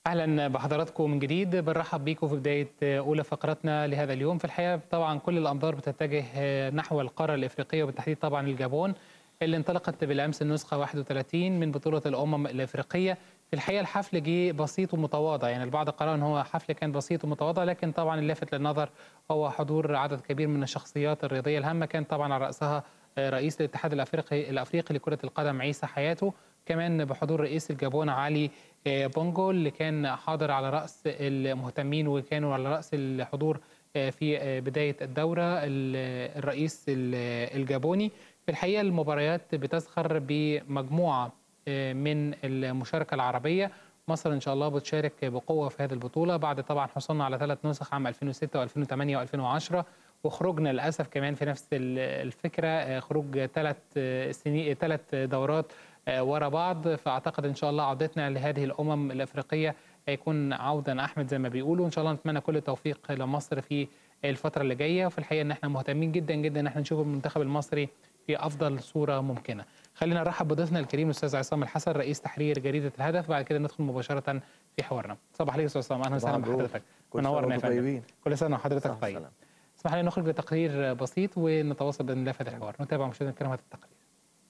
اهلا بحضراتكم من جديد بنرحب بيكم في بدايه اولى فقراتنا لهذا اليوم في الحقيقه طبعا كل الانظار بتتجه نحو القاره الافريقيه وبالتحديد طبعا الجابون اللي انطلقت بالامس النسخه 31 من بطوله الامم الافريقيه في الحقيقه الحفل جه بسيط ومتواضع يعني البعض قرأ ان هو حفل كان بسيط ومتواضع لكن طبعا اللافت للنظر هو حضور عدد كبير من الشخصيات الرياضيه الهامه كان طبعا على راسها رئيس الاتحاد الافريقي الافريقي لكره القدم عيسى حياته كمان بحضور رئيس الجابون علي بونجو اللي كان حاضر على راس المهتمين وكانوا على راس الحضور في بدايه الدوره الرئيس الجابوني في الحقيقه المباريات بتزخر بمجموعه من المشاركه العربيه مصر ان شاء الله بتشارك بقوه في هذه البطوله بعد طبعا حصولنا على ثلاث نسخ عام 2006 و2008 و2010 وخروجنا للاسف كمان في نفس الفكره خروج ثلاث سنين ثلاث دورات ورا بعض فاعتقد ان شاء الله عودتنا لهذه الامم الافريقيه هيكون عودا احمد زي ما بيقولوا ان شاء الله نتمنى كل التوفيق لمصر في الفتره اللي جايه وفي الحقيقه ان احنا مهتمين جدا جدا ان احنا نشوف المنتخب المصري في افضل صوره ممكنه خلينا نرحب بضيفنا الكريم الاستاذ عصام الحسن رئيس تحرير جريده الهدف بعد كده ندخل مباشره في حوارنا صباح الخير استاذ عصام اهلا وسهلا بحضرتك منورنا يا فندم كل سنه وحضرتك طيب اسمح لي نخرج لتقرير بسيط ونتواصل باذن الله في هذا الحوار نتابع مشاهدينا الكرام هذا التقرير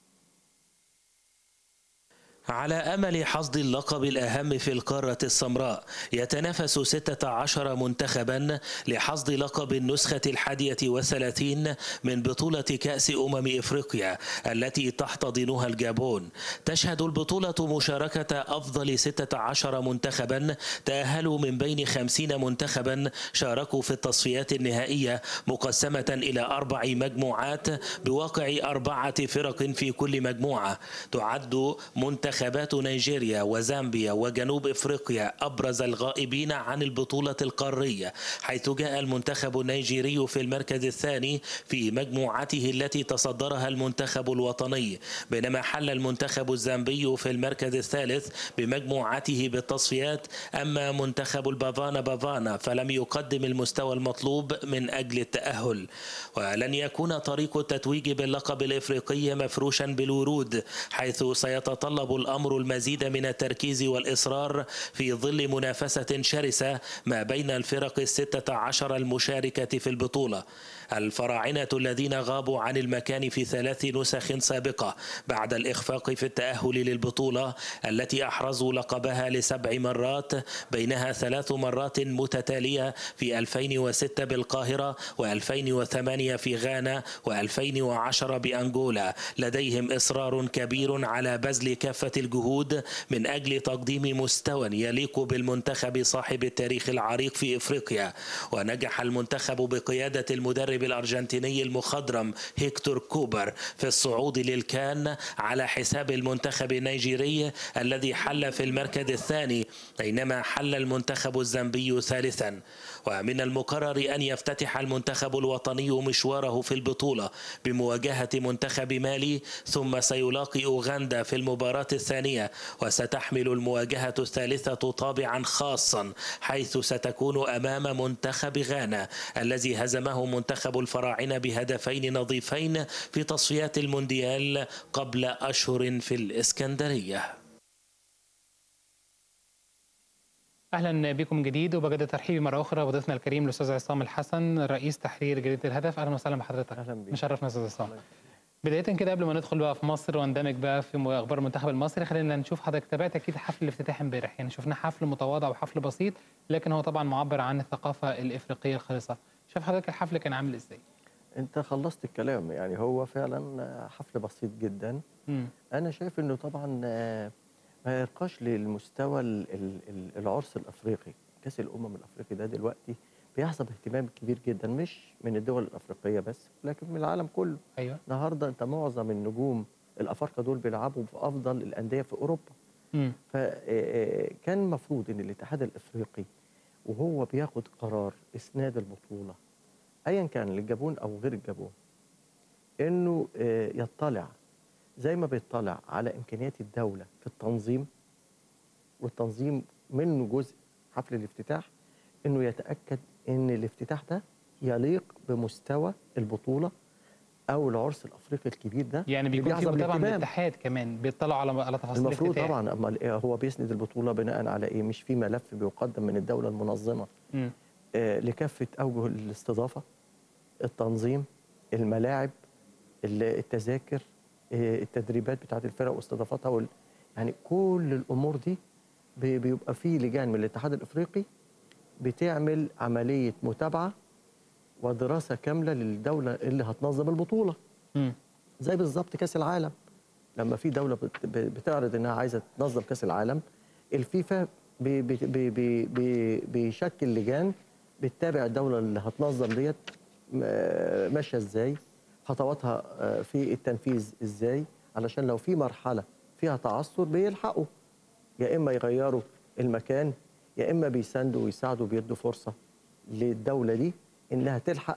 على أمل حصد اللقب الأهم في القارة السمراء يتنافس 16 منتخبا لحصد لقب النسخة الحادية والثلاثين من بطولة كأس أمم إفريقيا التي تحتضنها الجابون تشهد البطولة مشاركة أفضل 16 منتخبا تأهلوا من بين 50 منتخبا شاركوا في التصفيات النهائية مقسمة إلى أربع مجموعات بواقع أربعة فرق في كل مجموعة تعد منتخب منتخبات نيجيريا وزامبيا وجنوب افريقيا ابرز الغائبين عن البطوله القاريه حيث جاء المنتخب النيجيري في المركز الثاني في مجموعته التي تصدرها المنتخب الوطني بينما حل المنتخب الزامبي في المركز الثالث بمجموعته بالتصفيات اما منتخب البافانا بافانا فلم يقدم المستوى المطلوب من اجل التاهل ولن يكون طريق التتويج باللقب الافريقي مفروشا بالورود حيث سيتطلب الأمر المزيد من التركيز والإصرار في ظل منافسة شرسة ما بين الفرق الستة عشر المشاركة في البطولة الفراعنة الذين غابوا عن المكان في ثلاث نسخ سابقة بعد الإخفاق في التأهل للبطولة التي أحرزوا لقبها لسبع مرات بينها ثلاث مرات متتالية في 2006 بالقاهرة و2008 في غانا و2010 بأنغولا لديهم إصرار كبير على بذل كافة الجهود من أجل تقديم مستوى يليق بالمنتخب صاحب التاريخ العريق في إفريقيا ونجح المنتخب بقيادة المدرب الأرجنتيني المخضرم هيكتور كوبر في الصعود للكان على حساب المنتخب النيجيري الذي حل في المركز الثاني بينما حل المنتخب الزامبي ثالثا ومن المقرر أن يفتتح المنتخب الوطني مشواره في البطولة بمواجهة منتخب مالي ثم سيلاقي أوغندا في المباراة الثانية وستحمل المواجهة الثالثة طابعا خاصا حيث ستكون أمام منتخب غانا الذي هزمه منتخب الفراعنة بهدفين نظيفين في تصفيات المونديال قبل أشهر في الإسكندرية اهلا بكم من جديد وبجد ترحيبي مره اخرى بضيفنا الكريم الاستاذ عصام الحسن رئيس تحرير جريده الهدف اهلا وسهلا بحضرتك اهلا بيك مشرفنا استاذ عصام بدايه كده قبل ما ندخل بقى في مصر واندمج بقى في اخبار المنتخب المصري خلينا نشوف حضرتك تابعت اكيد حفل الافتتاح امبارح يعني شفنا حفل متواضع وحفل بسيط لكن هو طبعا معبر عن الثقافه الافريقيه الخالصه شاف حضرتك الحفل كان عامل ازاي انت خلصت الكلام يعني هو فعلا حفل بسيط جدا مم. انا شايف انه طبعا ما يرقاش للمستوى العرس الافريقي كاس الامم الافريقي ده دلوقتي بيحظى باهتمام كبير جدا مش من الدول الافريقيه بس لكن من العالم كله ايوه النهارده انت معظم النجوم الافارقه دول بيلعبوا في افضل الانديه في اوروبا مم. فكان المفروض ان الاتحاد الافريقي وهو بياخد قرار اسناد البطوله ايا كان للجابون او غير الجابون انه يطلع زي ما بيطلع على امكانيات الدوله في التنظيم والتنظيم منه جزء حفل الافتتاح انه يتاكد ان الافتتاح ده يليق بمستوى البطوله او العرس الافريقي الكبير ده يعني اللي بيكون في بيحظى متابعه من بالاهتمام. الاتحاد كمان بيطلعوا على على تفاصيل المفروض الافتتاح. طبعا اما هو بيسند البطوله بناء على ايه مش في ملف بيقدم من الدوله المنظمه مم. آه، لكافه اوجه الاستضافه التنظيم الملاعب ال- التذاكر آه، التدريبات بتاعت الفرق واستضافتها وال... يعني كل الامور دي بي- بيبقى في لجان من الاتحاد الافريقي بتعمل عمليه متابعه ودراسه كامله للدوله اللي هتنظم البطوله مم. زي بالظبط كاس العالم لما في دوله بت- ب- بتعرض انها عايزه تنظم كاس العالم الفيفا بي- بي- بي- بي- بي- بيشكل لجان بتتابع الدوله اللي هتنظم ديت م- ماشيه ازاي خطواتها آه، في التنفيذ ازاي علشان لو في مرحله فيها تعثر بيلحقوا يا اما يغيروا المكان يا اما بيساندوا ويساعدوا بيدوا فرصه للدوله دي انها تلحق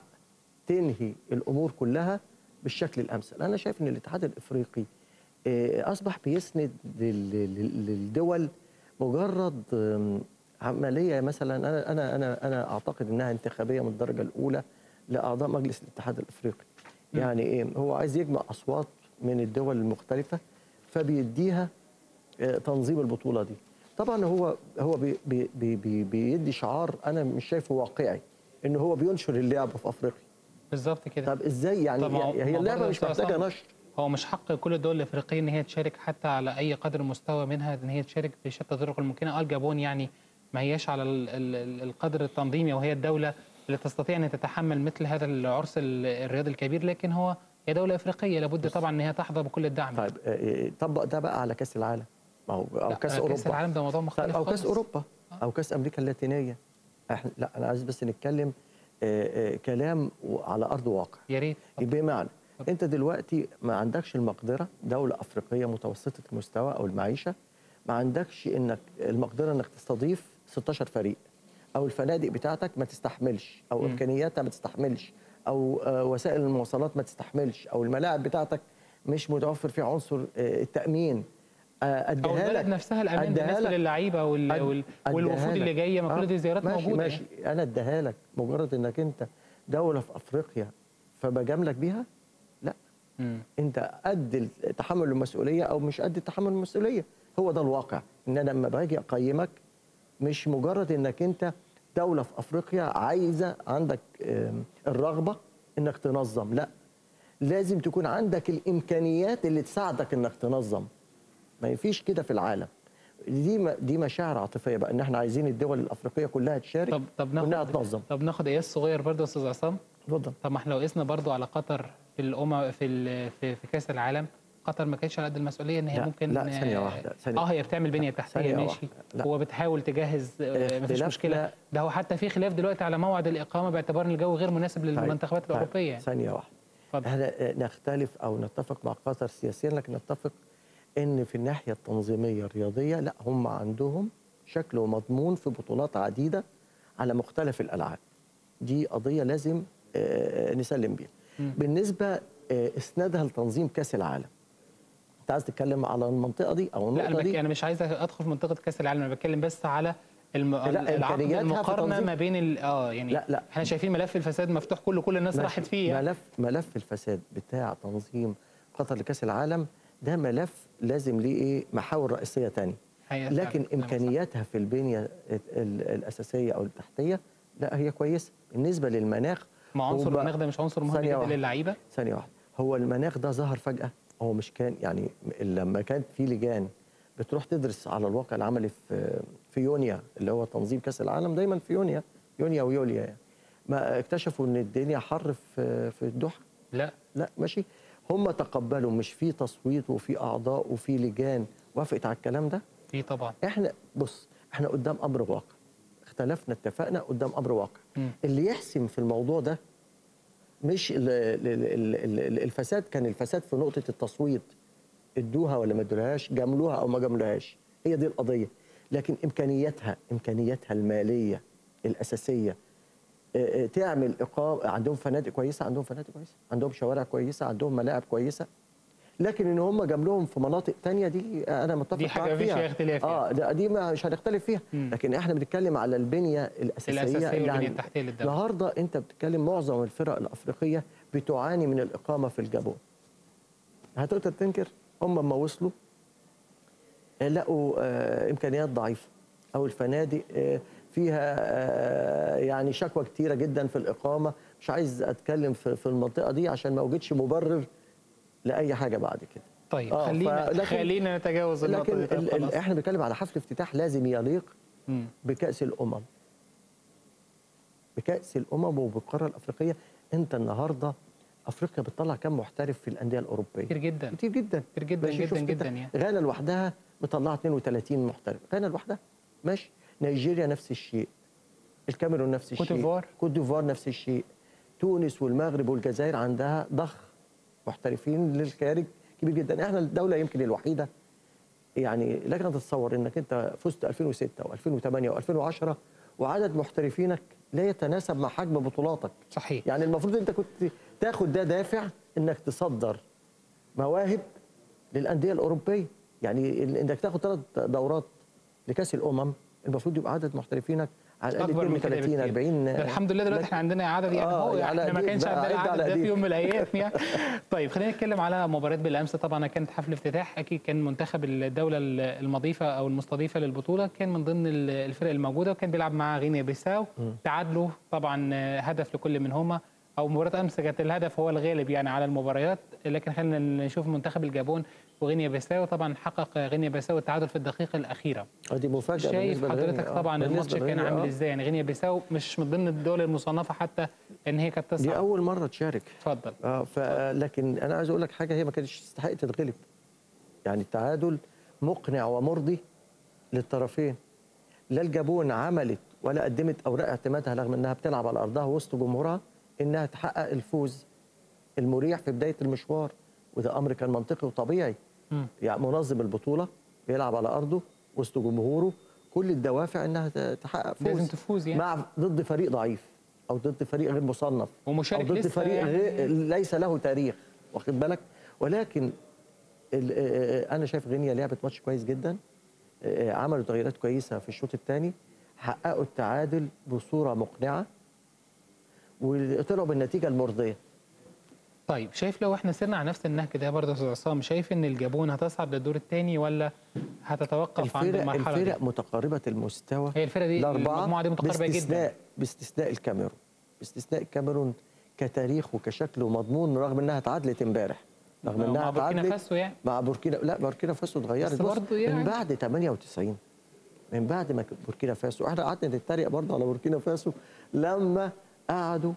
تنهي الامور كلها بالشكل الامثل انا شايف ان الاتحاد الافريقي آه، اصبح بيسند لل- لل- للدول مجرد آم، عمليه مثلا انا انا انا انا اعتقد انها انتخابيه من الدرجه الاولى لاعضاء مجلس الاتحاد الافريقي يعني ايه هو عايز يجمع اصوات من الدول المختلفه فبيديها آه، تنظيم البطوله دي طبعا هو هو بي بي بي بي بيدي شعار انا مش شايفه واقعي ان هو بينشر اللعبه في افريقيا بالظبط كده طب ازاي يعني طب ما هو- هي ما هو اللعبه برضه مش أستاذ محتاجه عصام، نشر هو مش حق كل الدول الافريقيه ان هي تشارك حتى على اي قدر مستوى منها ان هي تشارك بشتى الطرق الممكنه اه الجابون يعني ما هياش على ال- ال- ال- القدر التنظيمي وهي الدوله اللي تستطيع ان تتحمل مثل هذا العرس ال- الرياضي الكبير لكن هو هي دوله افريقيه لابد طبعا ان هي تحظى بكل الدعم طيب آه، طبق ده بقى على كاس العالم ما هو او لا، كاس كاس اوروبا العالم ده موضوع طيب، مختلف او كاس خالص. اوروبا او كاس امريكا اللاتينيه احنا لا انا عايز بس نتكلم آه، آه، كلام على ارض واقع يا ريت بمعنى انت دلوقتي ما عندكش المقدره دوله افريقيه متوسطه المستوى او المعيشه ما عندكش انك المقدره انك تستضيف 16 فريق او الفنادق بتاعتك ما تستحملش او مم. امكانياتها ما تستحملش او آه، وسائل المواصلات ما تستحملش او الملاعب بتاعتك مش متوفر فيها عنصر آه، التامين آه، او اديها البلد لك نفسها الامان أديها بالنسبه لك. للعيبه وال... أد- وال... أديها والوفود اللي لك. جايه ما آه، كل دي زيارات ماشي موجوده ماشي انا اديها لك مجرد انك انت دوله في افريقيا فبجاملك بيها لا مم. انت قد تحمل المسؤوليه او مش قد تحمل المسؤوليه هو ده الواقع ان انا لما باجي اقيمك مش مجرد انك انت دوله في افريقيا عايزه عندك آم، الرغبه انك تنظم لا لازم تكون عندك الامكانيات اللي تساعدك انك تنظم ما فيش كده في العالم دي م- دي مشاعر عاطفيه بقى ان احنا عايزين الدول الافريقيه كلها تشارك طب طب وانها ناخد تنظم طب ناخد قياس صغير برضه يا استاذ عصام اتفضل طب ما احنا لو قسنا برضو على قطر في الامم في ال- في, في كاس العالم قطر ما كانتش على قد المسؤوليه ان هي لا، ممكن لا، ثانية آه، واحدة، ثانية. اه هي بتعمل بنيه تحتيه ثانية ماشي واحدة، لا. وبتحاول تجهز آه، مفيش اختلافنا- مشكله ده هو حتى في خلاف دلوقتي على موعد الاقامه باعتبار ان الجو غير مناسب طيب، للمنتخبات طيب، الاوروبيه يعني. ثانيه واحده اتفضل. احنا آه، نختلف او نتفق مع قطر سياسيا لكن نتفق ان في الناحيه التنظيميه الرياضيه لا هم عندهم شكل ومضمون في بطولات عديده على مختلف الالعاب دي قضيه لازم آه، نسلم بيها مم. بالنسبه آه، اسنادها لتنظيم كاس العالم انت عايز تتكلم على المنطقه دي او لا النقطه انا, بك... دي انا مش عايز ادخل في منطقه كاس العالم انا بتكلم بس على الم... لا، العقد إمكانياتها في المقارنه تنظيم. ما بين ال... اه يعني لا، لا. احنا شايفين ملف الفساد مفتوح كله كل الناس ماشي. راحت فيه يعني. ملف ملف الفساد بتاع تنظيم قطر لكاس العالم ده ملف لازم ليه ايه محاور رئيسيه تانية هي لكن فعلا كلامك صح. امكانياتها في البنيه ال- ال- الاساسيه او التحتيه لا هي كويسه بالنسبه للمناخ ما عنصر هو بقى- المناخ ده مش عنصر مهم ثانية جدا واحدة. للعيبه ثانيه واحده هو المناخ ده ظهر فجاه هو مش كان يعني لما كانت في لجان بتروح تدرس على الواقع العملي في في يونيا اللي هو تنظيم كاس العالم دايما في يونيا يونيا ويوليا يعني ما اكتشفوا ان الدنيا حر في في الدوحه لا لا ماشي هم تقبلوا مش في تصويت وفي اعضاء وفي لجان وافقت على الكلام ده في طبعا احنا بص احنا قدام امر واقع اختلفنا اتفقنا قدام امر واقع مم. اللي يحسم في الموضوع ده مش ال- ال- ال- ال- الفساد كان الفساد في نقطه التصويت ادوها ولا ما ادولهاش جاملوها او ما جاملوهاش هي دي القضيه لكن امكانياتها امكانياتها الماليه الاساسيه آه، آه، تعمل اقامه عندهم فنادق كويسه عندهم فنادق كويسه عندهم شوارع كويسه عندهم ملاعب كويسه لكن ان هم جاب لهم في مناطق تانية دي انا متفق دي حاجة معاك مفيش فيها فيها اختلاف يعني. اه ده- دي ما- مش هنختلف فيها مم. لكن احنا بنتكلم على البنيه الاساسيه الأساسية اللي والبنية عن- التحتية للدولة. النهارده انت بتتكلم معظم الفرق الافريقيه بتعاني من الاقامه في الجابون هتقدر تنكر هم لما وصلوا آه، لقوا آه، امكانيات ضعيفه او الفنادق آه، فيها آه، يعني شكوى كتيره جدا في الاقامه مش عايز اتكلم في في المنطقه دي عشان ما اوجدش مبرر لاي حاجه بعد كده طيب آه، خلينا فلكن- خلينا نتجاوز النقطه لكن دي طيب ال- ال- خلاص. احنا بنتكلم على حفل افتتاح لازم يليق مم. بكأس الأمم بكأس الأمم وبالقارة الأفريقية أنت النهاردة أفريقيا بتطلع كم محترف في الأندية الأوروبية كتير جدا كتير جدا كتير جدا ماشي، جدا شوف جدا أنت يعني غانا لوحدها مطلعة 32 محترف غانا لوحدها ماشي نيجيريا نفس الشيء الكاميرون نفس الشيء كوت ديفوار. كوت ديفوار نفس الشيء تونس والمغرب والجزائر عندها ضخ محترفين للخارج كبير جدا احنا الدولة يمكن الوحيدة يعني لك ان تتصور انك انت فزت 2006 و2008 و2010 وعدد محترفينك لا يتناسب مع حجم بطولاتك صحيح يعني المفروض انت كنت تاخد ده دافع انك تصدر مواهب للانديه الاوروبيه يعني ال- انك تاخد ثلاث دورات لكاس الامم المفروض يبقى عدد محترفينك على الاقل اكبر من كده 32 بكتير. 40 ده الحمد لله دلوقتي لكن- احنا عندنا عدد يعني آه، هو على احنا ما إيديك كانش بقى، عندنا عد على العدد ده في إيديك. يوم من الايام يعني طيب خلينا نتكلم على مباريات بالامس طبعا كانت حفل افتتاح اكيد كان منتخب الدوله المضيفه او المستضيفه للبطوله كان من ضمن ال- الفرق الموجوده وكان بيلعب مع غينيا بيساو تعادلوا طبعا هدف لكل منهما او مباراه امس كانت الهدف هو الغالب يعني على المباريات لكن خلينا نشوف منتخب الجابون وغينيا بيساو طبعا حقق غينيا بيساو التعادل في الدقيقه الاخيره آه، دي مفاجاه شايف بالنسبة لغينيا. حضرتك آه، طبعا بالنسبة الماتش كان لغينيا، عامل آه. ازاي يعني غينيا بيساو مش من ضمن الدول المصنفه حتى ان هي كانت دي تصعد اول مره تشارك اتفضل اه ف لكن انا عايز اقول لك حاجه هي ما كانتش تستحق تتغلب يعني التعادل مقنع ومرضي للطرفين لا الجابون عملت ولا قدمت اوراق اعتمادها رغم انها بتلعب على ارضها وسط جمهورها انها تحقق الفوز المريح في بدايه المشوار وده امر كان منطقي وطبيعي مم. يعني منظم البطوله بيلعب على ارضه وسط جمهوره كل الدوافع انها ت- تحقق فوز لازم تفوز يعني مع ضد فريق ضعيف او ضد فريق غير مصنف ومشارك او ضد لسه فريق يعني. غير ليس له تاريخ واخد بالك ولكن ال- آه، آه، انا شايف غينيا لعبت ماتش كويس جدا آه، عملوا تغييرات كويسه في الشوط الثاني حققوا التعادل بصوره مقنعه وطلعوا بالنتيجه المرضيه طيب شايف لو احنا سرنا على نفس النهج ده برضه يا استاذ عصام شايف ان الجابون هتصعد للدور الثاني ولا هتتوقف عند الفرق المرحله الفرق دي؟ متقاربه المستوى هي الفرقه دي الاربعه المجموعه دي متقاربه جدا باستثناء باستثناء الكاميرون باستثناء الكاميرون كتاريخ وكشكل ومضمون رغم انها تعادلت امبارح رغم مع انها بوركينا تعادلت فاسو يعني مع بوركينا لا بوركينا فاسو اتغيرت بس بص، برضه يعني. من بعد 98 من بعد ما كانت بوركينا فاسو احنا قعدنا نتريق برضه على بوركينا فاسو لما قعدوا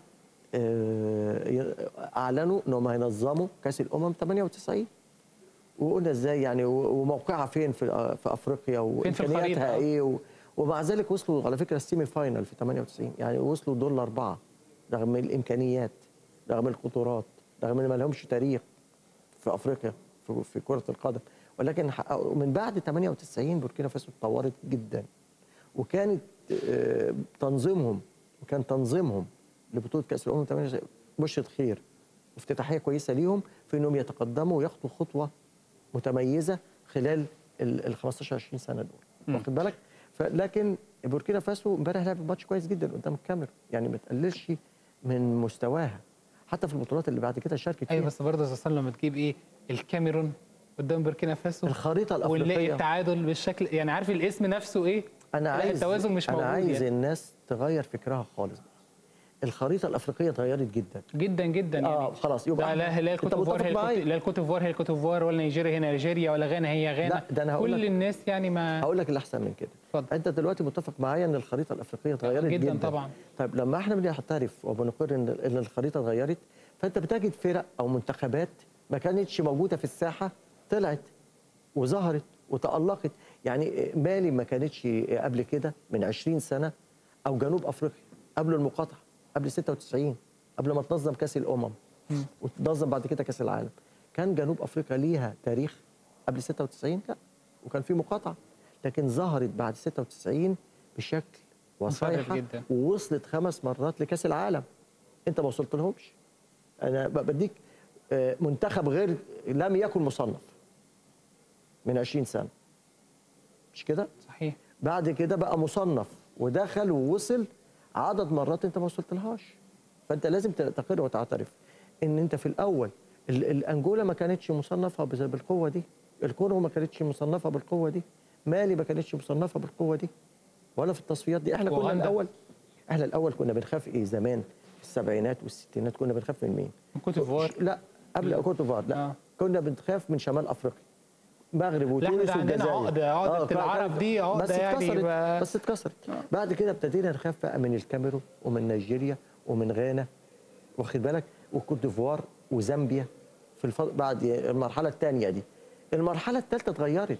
آه، ي- اعلنوا انهم هينظموا كاس الامم 98 وقلنا ازاي يعني و- وموقعها فين في في افريقيا فين في وامكانياتها الخريطة؟ ايه و- ومع ذلك وصلوا على فكره السيمي فاينل في 98 يعني وصلوا دور الاربعه رغم الامكانيات رغم الخطورات رغم ان ما لهمش تاريخ في افريقيا في, في كره القدم ولكن حققوا من بعد 98 بوركينا فاسو اتطورت جدا وكانت آه، تنظيمهم وكان تنظيمهم لبطوله كاس الامم 98 بشره خير وافتتاحيه كويسه ليهم في انهم يتقدموا وياخدوا خطوه متميزه خلال ال ال 15 20 سنه دول مم. واخد بالك ف- لكن بوركينا فاسو امبارح لعبت ماتش كويس جدا قدام الكاميرون يعني ما تقللش من مستواها حتى في البطولات اللي بعد كده شاركت ايوه فيها بس برضه يا استاذ عصام لما تجيب ايه الكاميرون قدام بوركينا فاسو الخريطه ونلاقي الافريقيه التعادل بالشكل يعني عارف الاسم نفسه ايه انا لا، عايز التوازن مش انا موجود عايز يعني. الناس تغير فكرها خالص الخريطه الافريقيه اتغيرت جدا جدا جدا يعني اه خلاص يبقى ده لا لا انت الكوتيفوار متفق هي معايا الكوت- لا الكوتيفوار هي الكوتيفوار ولا نيجيريا هي نيجيريا ولا غانا هي غانا لا، ده أنا هقول كل لك- الناس يعني ما هقول لك اللي احسن من كده اتفضل. انت دلوقتي متفق معايا ان الخريطه الافريقيه اتغيرت جدا, جدا طبعا. طيب لما احنا بنعترف وبنقر ان ان الخريطه اتغيرت فانت بتجد فرق او منتخبات ما كانتش موجوده في الساحه طلعت وظهرت وتالقت يعني مالي ما كانتش قبل كده من 20 سنه او جنوب افريقيا قبل المقاطعه قبل 96 قبل ما تنظم كاس الامم وتنظم بعد كده كاس العالم كان جنوب افريقيا ليها تاريخ قبل 96 لا وكان في مقاطعه لكن ظهرت بعد 96 بشكل وصيحه جدا. ووصلت خمس مرات لكاس العالم انت ما وصلت لهمش انا ب- بديك آه، منتخب غير لم يكن مصنف من 20 سنه مش كده صحيح بعد كده بقى مصنف ودخل ووصل عدد مرات انت ما وصلتلهاش فانت لازم تقر وتعترف ان انت في الاول ال- الانجولا ما كانتش مصنفه بز- بالقوه دي الكونغو ما كانتش مصنفه بالقوه دي مالي ما كانتش مصنفه بالقوه دي ولا في التصفيات دي احنا كنا وأوغندا. الاول احنا الاول كنا بنخاف ايه زمان في السبعينات والستينات كنا بنخاف من مين كوت ديفوار لا قبل كوت ديفوار لا آه. كنا بنخاف من شمال افريقيا مغرب لا، إحنا وتونس ده عندنا والجزائر عقدة- عقدة كان- العرب دي عقدة بس يعني اتكسرت بقى- بس اتكسرت بعد كده ابتدينا نخاف بقى من الكاميرون ومن نيجيريا ومن غانا واخد بالك وكوت ديفوار وزامبيا في الف... بعد المرحله الثانيه دي المرحله الثالثه اتغيرت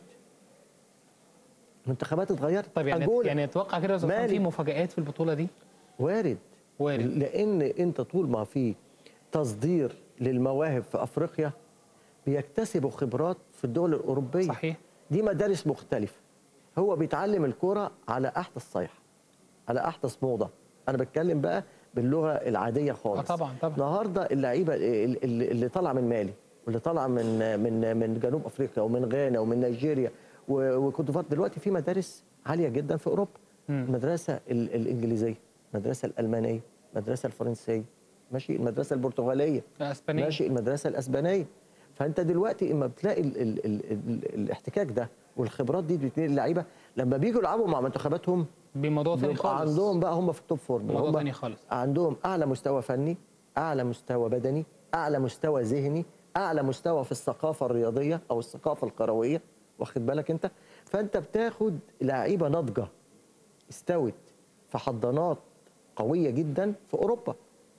المنتخبات اتغيرت طيب يعني أنجولا. يعني اتوقع كده يا أستاذ حسام مالي. في مفاجآت في البطوله دي وارد وارد. لان انت طول ما في تصدير للمواهب في افريقيا بيكتسبوا خبرات في الدول الاوروبيه صحيح. دي مدارس مختلفه هو بيتعلم الكوره على احدث صيحه على احدث موضه انا بتكلم بقى باللغه العاديه خالص آه طبعاً، طبعاً. النهارده اللعيبه اللي, اللي طالعه من مالي واللي طالعه من من من جنوب افريقيا ومن غانا ومن نيجيريا و- وكوت ديفوار دلوقتي في مدارس عاليه جدا في اوروبا مم. المدرسه ال- الانجليزيه المدرسه الالمانيه المدرسه الفرنسيه ماشي المدرسه البرتغاليه اسبانيا ماشي المدرسه الاسبانيه فانت دلوقتي اما بتلاقي ال ال ال ال الاحتكاك ده والخبرات دي بتنقل اللعيبه لما بيجوا يلعبوا مع منتخباتهم بموضوع تاني بيبقى خالص عندهم بقى هم في التوب فورم موضوع هم تاني خالص. عندهم اعلى مستوى فني اعلى مستوى بدني اعلى مستوى ذهني اعلى مستوى في الثقافه الرياضيه او الثقافه الكرويه واخد بالك انت فانت بتاخد لعيبه ناضجه استوت في حضانات قويه جدا في اوروبا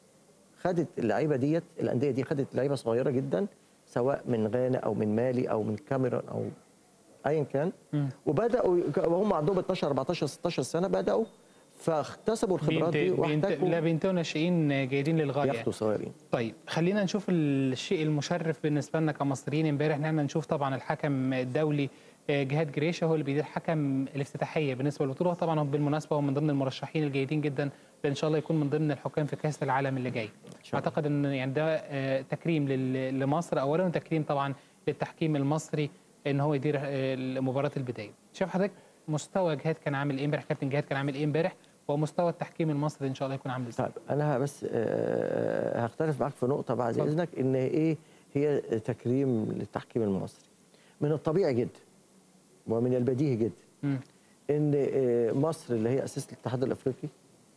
خدت اللعيبه ديت الانديه دي خدت لعيبه صغيره جدا سواء من غانا او من مالي او من كاميرون او ايا كان مم. وبداوا وهم عندهم 12 14 16 سنه بداوا فاكتسبوا الخبرات دي بينت... بينت... لا واحتكوا بينتهوا ناشئين جيدين للغايه ياخدوا صغيرين طيب خلينا نشوف الشيء المشرف بالنسبه لنا كمصريين امبارح ان احنا نشوف طبعا الحكم الدولي آه، جهاد جريشه هو اللي بيدير حكم الافتتاحيه بالنسبه للبطوله طبعا هو بالمناسبه هو من ضمن المرشحين الجيدين جدا ان شاء الله يكون من ضمن الحكام في كاس العالم اللي جاي شاء الله. اعتقد ان يعني ده آه، تكريم لل- لمصر اولا وتكريم طبعا للتحكيم المصري ان هو يدير آه، مباراه البدايه شايف حضرتك مستوى جهاد كان عامل ايه امبارح كابتن جهاد كان عامل ايه امبارح ومستوى التحكيم المصري ان شاء الله يكون عامل ازاي طيب انا بس آه، هختلف معاك في نقطه بعد اتفضل. اذنك ان ايه هي تكريم للتحكيم المصري من الطبيعي جدا ومن البديهي جدا مم. ان آه، مصر اللي هي اساس الاتحاد الافريقي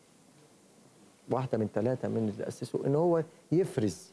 واحده من ثلاثه من اللي اسسوا ان هو يفرز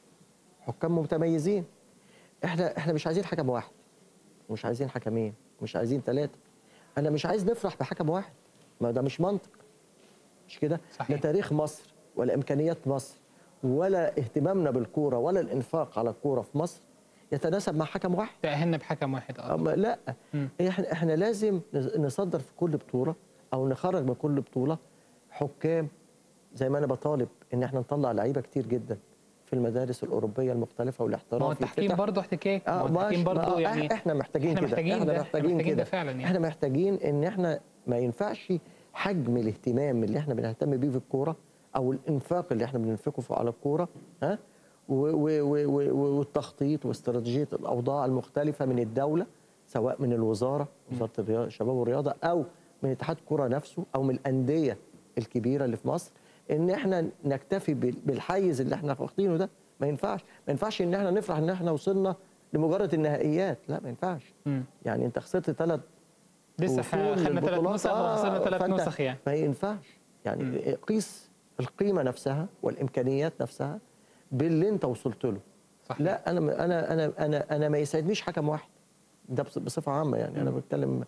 حكام متميزين احنا احنا مش عايزين حكم واحد ومش عايزين حكمين ومش عايزين ثلاثه انا مش عايز نفرح بحكم واحد ما ده مش منطق مش كده صحيح. لا تاريخ مصر ولا امكانيات مصر ولا اهتمامنا بالكوره ولا الانفاق على الكوره في مصر يتناسب مع حكم واحد تأهلنا بحكم واحد اه أما لا مم. احنا احنا لازم نز- نصدر في كل بطوله او نخرج من كل بطوله حكام زي ما انا بطالب ان احنا نطلع لعيبه كتير جدا في المدارس الاوروبيه المختلفه والاحتراف ما هو التحكيم يتفتح. برضه احتكاك ما هو التحكيم ماشي. برضه ما يعني احنا محتاجين احنا كده محتاجين احنا ده، احنا محتاجين محتاجين كده ده فعلا يعني. احنا محتاجين ان احنا ما ينفعش حجم الاهتمام اللي احنا بنهتم بيه في الكوره او الانفاق اللي احنا بننفقه في- على الكوره ها و- و- و- و- والتخطيط واستراتيجيه الاوضاع المختلفه من الدوله سواء من الوزاره وزاره الرياضه الشباب والرياضه او من اتحاد الكوره نفسه او من الانديه الكبيره اللي في مصر ان احنا نكتفي بال- بالحيز اللي احنا واخدينه ده ما ينفعش ما ينفعش ان احنا نفرح ان احنا وصلنا لمجرد النهائيات لا ما ينفعش مم. يعني انت خسرت ثلاث لسه احنا خدنا ثلاث نسخ وخسرنا ثلاث نسخ يعني ما ينفعش يعني قيس القيمه نفسها والامكانيات نفسها باللي انت وصلت له صحيح لا انا انا انا انا انا ما يسعدنيش حكم واحد ده بص- بصفه عامه يعني انا بتكلم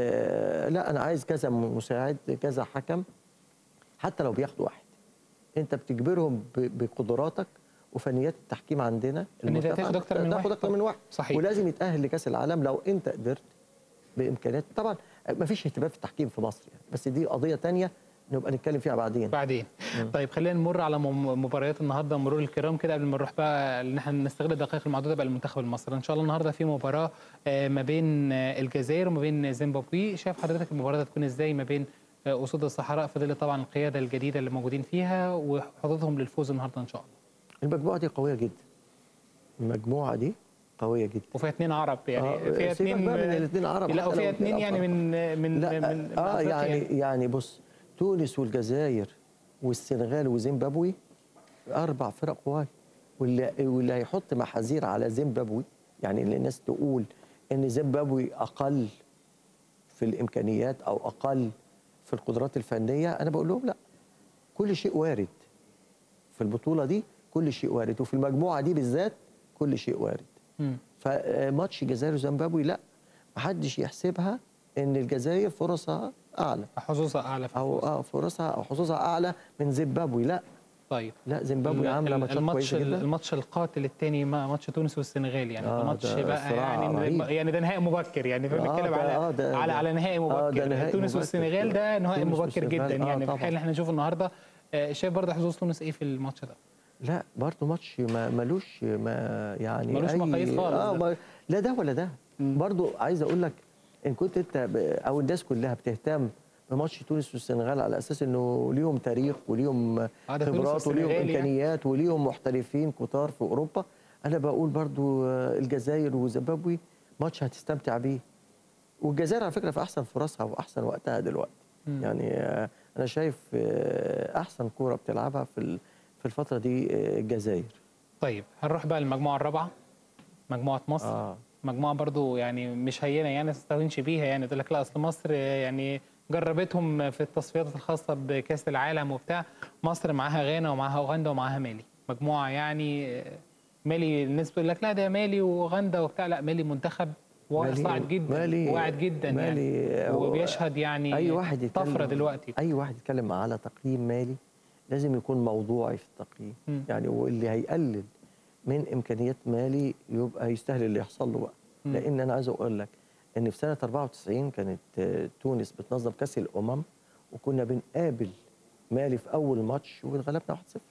آه لا انا عايز كذا مساعد كذا حكم حتى لو بياخدوا واحد انت بتجبرهم ب- بقدراتك وفنيات التحكيم عندنا إن أنت المرتفعة. تاخد أكتر من تاخد واحد اكتر من واحد صحيح. ولازم يتاهل لكاس العالم لو انت قدرت بامكانيات طبعا ما فيش اهتمام في التحكيم في مصر يعني بس دي قضيه تانية نبقى نتكلم فيها بعدين بعدين طيب خلينا نمر على مم- مباريات النهارده مرور الكرام كده قبل ما نروح بقى ان احنا نستغل الدقائق المعدوده بقى للمنتخب المصري ان شاء الله النهارده في مباراه آه، ما بين آه، الجزائر وما بين زيمبابوي شايف حضرتك المباراه هتكون ازاي ما بين آه، اسود الصحراء في ظل طبعا القياده الجديده اللي موجودين فيها وحظوظهم للفوز النهارده ان شاء الله المجموعه دي قويه جدا المجموعه دي قويه جدا وفيها اثنين عرب يعني آه، فيها سيبك اثنين بقى من الاتنين عرب لا حتى وفيها لو اثنين بيلعبوا يعني من من لا من من اه أفريقيا يعني يعني بص تونس والجزائر والسنغال وزيمبابوي اربع فرق قوي واللي واللي هيحط محاذير على زيمبابوي يعني اللي الناس تقول ان زيمبابوي اقل في الامكانيات او اقل في القدرات الفنيه انا بقول لهم لا كل شيء وارد في البطوله دي كل شيء وارد وفي المجموعه دي بالذات كل شيء وارد مم. فماتش الجزائر وزيمبابوي لا محدش يحسبها ان الجزائر فرصها اعلى حظوظها اعلى في او الفوز. اه فرصها او حظوظها اعلى من زيمبابوي لا طيب لا زيمبابوي ال- عامله ال- ماتشات الماتش كويسه جدا الماتش القاتل الثاني ماتش تونس والسنغال يعني آه، ده ماتش ده بقى صراع يعني رهيب. يعني ده نهائي مبكر يعني آه، بنتكلم ده- على آه، ده- على ده- على نهائي آه، ده مبكر نهائي تونس مبكر. والسنغال ده نهائي تونس مبكر والسنغال، جدا آه، يعني في طبعاً. الحال اللي احنا نشوفه النهارده آه، شايف برضه حظوظ تونس ايه في الماتش ده لا برضه ماتش ما ملوش ما يعني ملوش أي- مقاييس خالص اه ده. ما لا ده ولا ده مم. برضه عايز اقول لك ان كنت انت ب- او الناس كلها بتهتم بماتش تونس والسنغال على اساس انه ليهم تاريخ وليهم آه، ده تونس خبرات وليهم والسنغال يعني. امكانيات وليهم محترفين كتار في اوروبا انا بقول برضو آه، الجزائر وزيمبابوي ماتش هتستمتع بيه والجزائر على فكره في احسن فرصها واحسن وقتها دلوقتي مم. يعني آه، انا شايف آه، احسن كوره بتلعبها في ال- في الفتره دي آه، الجزائر طيب هنروح بقى للمجموعه الرابعه مجموعه مصر اه مجموعه برضو يعني مش هينه يعني ما تستهونش بيها يعني تقول لك لا اصل مصر يعني جربتهم في التصفيات الخاصه بكاس العالم وبتاع مصر معاها غانا ومعاها اوغندا ومعاها مالي مجموعه يعني مالي الناس بتقول لك لا ده مالي واوغندا وبتاع لا مالي منتخب مالي- صاعد جدا مالي- واعد جدا مالي يعني هو- وبيشهد يعني اي واحد يتكلم طفره دلوقتي اي واحد يتكلم على تقييم مالي لازم يكون موضوعي في التقييم مم. يعني واللي هيقلل من امكانيات مالي يبقى يستاهل اللي يحصل له بقى مم. لان انا عايز اقول لك ان في سنه 94 كانت آه، تونس بتنظم كاس الامم وكنا بنقابل مالي في اول ماتش واتغلبنا 1-0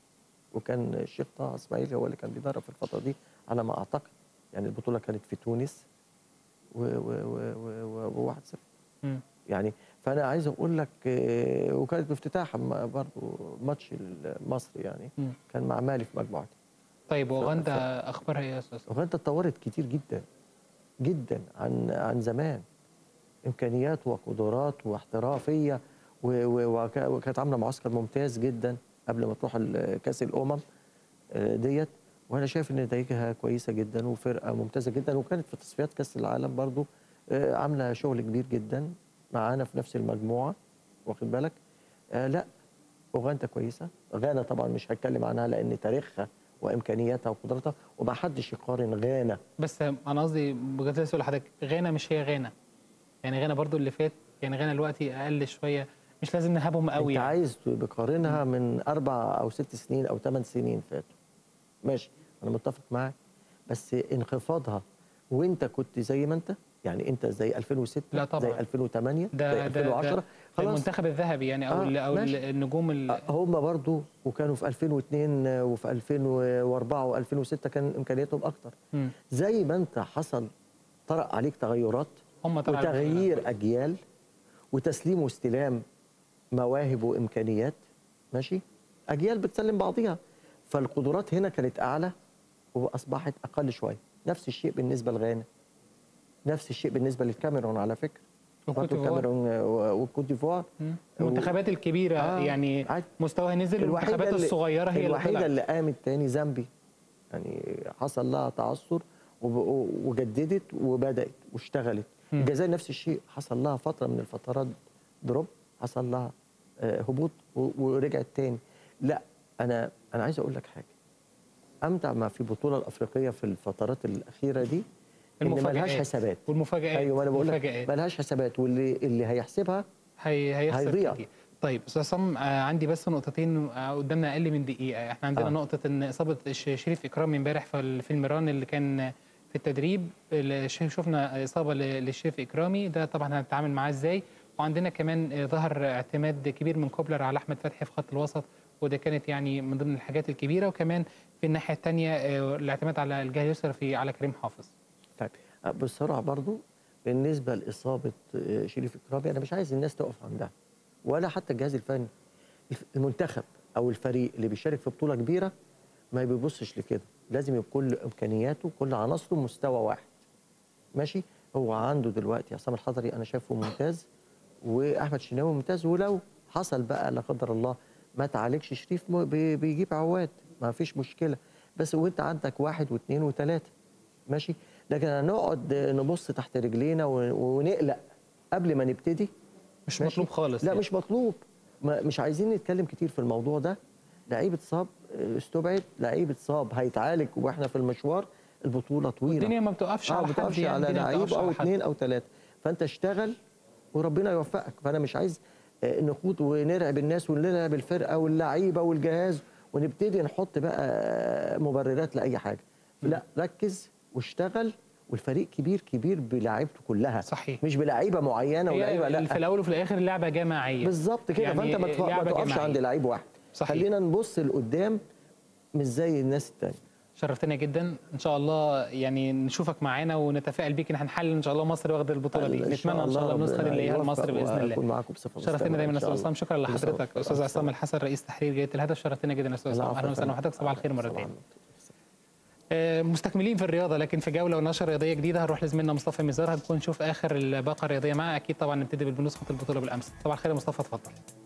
وكان الشيخ طه اسماعيل هو اللي كان بيدرب في الفتره دي على ما اعتقد يعني البطوله كانت في تونس و و و و و 1-0 مم. يعني فانا عايز اقول لك آه، وكانت بافتتاح م- برضو ماتش مصر يعني مم. كان مع مالي في مجموعتي طيب اوغندا اخبارها ايه يا استاذ اوغندا اتطورت كتير جدا جدا عن عن زمان امكانيات وقدرات واحترافيه و- و- وك- وكانت عامله معسكر ممتاز جدا قبل ما تروح ال- كاس الامم آه، ديت وانا شايف ان نتائجها كويسه جدا وفرقه ممتازه جدا وكانت في تصفيات كاس العالم برضو آه، عامله شغل كبير جدا معانا في نفس المجموعه واخد بالك آه لا اوغندا كويسه غانا طبعا مش هتكلم عنها لان تاريخها وامكانياتها وقدراتها وما حدش يقارن غانا بس انا قصدي بجد اسال حضرتك غانا مش هي غانا يعني غانا برضو اللي فات يعني غانا دلوقتي اقل شويه مش لازم نهابهم قوي انت يعني. عايز بقارنها من اربع او ست سنين او ثمان سنين فاتوا ماشي انا متفق معاك بس انخفاضها وانت كنت زي ما انت يعني انت زي 2006 لا طبعا. زي 2008 ده زي ده 2010 ده خلاص المنتخب الذهبي يعني او آه، ال- او ال- ماشي. النجوم ال- آه، هم برضو وكانوا في 2002 وفي 2004 و2006 كان امكانياتهم اكتر مم. زي ما انت حصل طرأ عليك تغيرات هم طلعوا وتغيير اجيال وتسليم واستلام مواهب وامكانيات ماشي اجيال بتسلم بعضيها فالقدرات هنا كانت اعلى واصبحت اقل شويه نفس الشيء بالنسبه لغانا نفس الشيء بالنسبه للكاميرون على فكره وكوت برضه ديفوار. الكاميرون و- وكوت ديفوار مم. المنتخبات الكبيره آه، يعني عادي. مستواها نزل المنتخبات اللي- الصغيره هي اللي الوحيده طلعت اللي قامت تاني زامبي يعني حصل لها تعثر وب- وجددت وبدات واشتغلت مم. الجزائر نفس الشيء حصل لها فتره من الفترات دروب حصل لها آه، هبوط و- ورجعت تاني لا انا انا عايز اقول لك حاجه امتع ما في البطوله الافريقيه في الفترات الاخيره دي ان ملهاش المفاجآت. حسابات والمفاجآت ايوه انا بقول لك مفاجآت. ملهاش حسابات واللي اللي هيحسبها هي هيخسر هيضيع. كتير طيب استاذ عصام آه، عندي بس نقطتين آه، قدامنا اقل من دقيقه احنا عندنا آه. آه. نقطه ان اصابه الش- شريف اكرامي امبارح في ال- في الميران اللي كان في التدريب اللي ش- شفنا اصابه ل- للشريف اكرامي ده طبعا هنتعامل معاه ازاي وعندنا كمان آه، ظهر اعتماد كبير من كوبلر على احمد فتحي في خط الوسط وده كانت يعني من ضمن الحاجات الكبيره وكمان في الناحيه الثانيه الاعتماد على الجهه اليسرى في على كريم حافظ طيب بسرعه برضو بالنسبه لاصابه آه، شريف اكرامي انا مش عايز الناس تقف عندها ولا حتى الجهاز الفني الف- المنتخب او الفريق اللي بيشارك في بطوله كبيره ما بيبصش لكده لازم يبقى كل امكانياته كل عناصره مستوى واحد ماشي هو عنده دلوقتي عصام الحضري انا شايفه ممتاز واحمد شناوي ممتاز ولو حصل بقى لا قدر الله ما تعالجش شريف م- بي- بيجيب عواد ما فيش مشكله بس وانت عندك واحد واثنين وثلاثه ماشي لكن هنقعد نبص تحت رجلينا ون- ونقلق قبل ما نبتدي مش ماشي؟ مطلوب خالص لا يعني. مش مطلوب ما مش عايزين نتكلم كتير في الموضوع ده لعيب اتصاب اه، استبعد لعيب اتصاب هيتعالج واحنا في المشوار البطوله طويله الدنيا ما بتقفش اه على ما حد بتقفش يعني، على الدنيا ما لعيب بتقفش او على حد. اثنين او ثلاثه فانت اشتغل وربنا يوفقك فانا مش عايز اه، نخوض ونرعب الناس ونرعب الفرقه واللعيبه والجهاز ونبتدي نحط بقى مبررات لاي حاجه لا ركز واشتغل والفريق كبير كبير بلاعيبته كلها صحيح. مش بلعيبه معينه ولاعيبه هي لا في الاول وفي الاخر لعبه جماعيه بالظبط كده يعني فانت ما تف- ما لعبة تقفش جماعية. عند لعيب واحد صحيح. خلينا نبص لقدام مش زي الناس التانية شرفتنا جدا ان شاء الله يعني نشوفك معانا ونتفائل بيك ان هنحلل ان شاء الله مصر واخد البطوله دي نتمنى ان شاء الله النسخه دي نلاقيها لمصر باذن الله اكون معاكم بصفه شرفتنا مستمرة دايما إن يا شاء استاذ الله. عصام شكرا كل سنة لحضرتك وأنتم استاذ بخير. عصام الحسن رئيس تحرير جريده الهدف شرفتنا جدا يا استاذ عصام العفو اهلا يا وسهلا فندم. وحضرتك صباح الخير مره صباح تانية النور. آه، مستكملين في الرياضه لكن في جوله ونشره رياضيه جديده هنروح لزميلنا مصطفى مزار هنكون نشوف اخر الباقه الرياضيه معاه اكيد طبعا نبتدي بنسخه البطوله بالامس صباح الخير يا مصطفى اتفضل